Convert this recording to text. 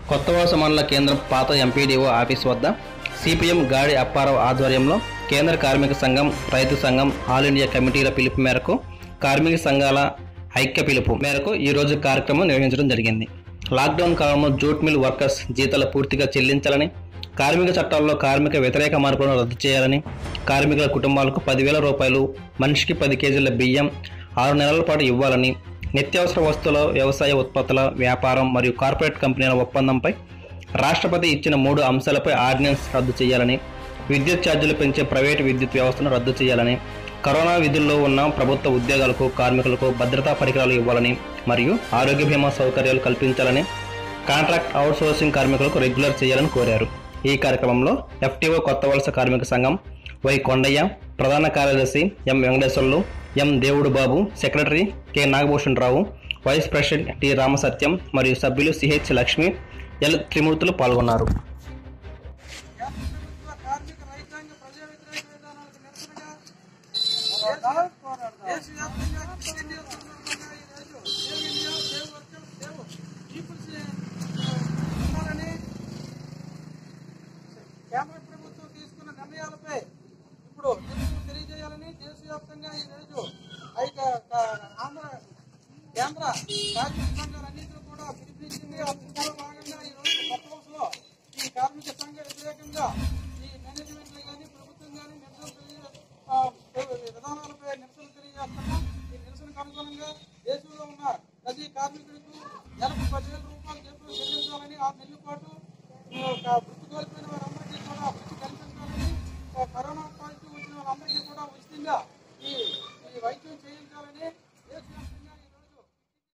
కొత్తవలస మండల కేంద్రం పాత ఎంపీడీఓ ఆఫీస్ వద్ద సిపిఎం గాడి అప్పారావు ఆధ్వర్యంలో కేంద్ర కార్మిక సంఘం రైతు సంఘం ఆల్ ఇండియా కమిటీల పిలుపు మేరకు కార్మిక సంఘాల ఐక్య పిలుపు మేరకు ఈ రోజు కార్యక్రమం నిర్వహించడం జరిగింది లాక్డౌన్ కాలంలో జూట్ మిల్ వర్కర్స్ జీతాలు పూర్తిగా చెల్లించాలని కార్మిక చట్టాల్లో కార్మిక వ్యతిరేక మార్పులను రద్దు చేయాలని కార్మికుల కుటుంబాలకు పదివేల రూపాయలు మనిషికి పది కేజీల బియ్యం ఆరు నెలల పాటు ఇవ్వాలని నిత్యావసర వస్తువుల వ్యవసాయ ఉత్పత్తుల వ్యాపారం మరియు కార్పొరేట్ కంపెనీల ఒప్పందంపై రాష్ట్రపతి ఇచ్చిన మూడు అంశాలపై ఆర్డినెన్స్ రద్దు చేయాలని విద్యుత్ ఛార్జీలు పెంచే ప్రైవేటు విద్యుత్ వ్యవస్థను రద్దు చేయాలని కరోనా విధుల్లో ఉన్న ప్రభుత్వ ఉద్యోగాలకు కార్మికులకు భద్రతా పరికరాలు ఇవ్వాలని మరియు ఆరోగ్య బీమా సౌకర్యాలు కల్పించాలని కాంట్రాక్ట్ అవుట్సోర్సింగ్ కార్మికులకు రెగ్యులర్ చేయాలని కోరారు ఈ కార్యక్రమంలో ఎఫ్టీఓ కొత్త వలస కార్మిక సంఘం వై కొండయ్య ప్రధాన కార్యదర్శి ఎం Venkateswarlu M Devudu Babu secretary K Nagabhushan Rao vice president T Ramasatyam మరియు సభ్యులు సిహెచ్ లక్ష్మి ఎల్ త్రిమూర్తులు పాల్గొన్నారు కేంద్ర ప్రభుత్వ కార్మిక రైతాంగ ప్రజా వ్యతిరేక విధానాలకు నిరసనగా దేశవ్యాప్తంగా క్విట్ ఇండియా సందర్భంగా ఈ రోజు save India save workers save peoples ఉండాలని కేంద్ర ప్రభుత్వం తీసుకున్న నిర్ణయాలపై ఇప్పుడు నిరసన తెలియజేయాలని దేశవ్యాప్తంగా ఈ రోజు ఐక ఆంధ్ర కేంద్ర కార్మిక సంఘాలన్నింటినీ కూడా పిలిపించింది అందులో భాగంగా ఈ రోజు కొత్త వలసలో ఈ కార్మిక సంఘ వ్యతిరేకంగా ఈ మేనేజ్మెంట్లు కానీ ప్రభుత్వం కానీ నిరసన తెలియ ఆ, విధానాలపై నిరసన తెలియజేస్తున్నాం ఈ నిరసనకు అనుగుణంగా దేశంలో ఉన్న ప్రతి కార్మికుడికి నెలకు పదివేల రూపాయలు జీతం చెల్లించాలని ఆ నెలల పాటు ఆ, ఒక వృత్తి కోల్పోయిన వారందరికీ కూడా వృత్తి కల్పించాలని ఆ, కరోనా పాజిటివ్ వచ్చిన వాళ్ళందరికీ కూడా ఉచితంగా ఈ ఈ వైద్యం చేయించాలని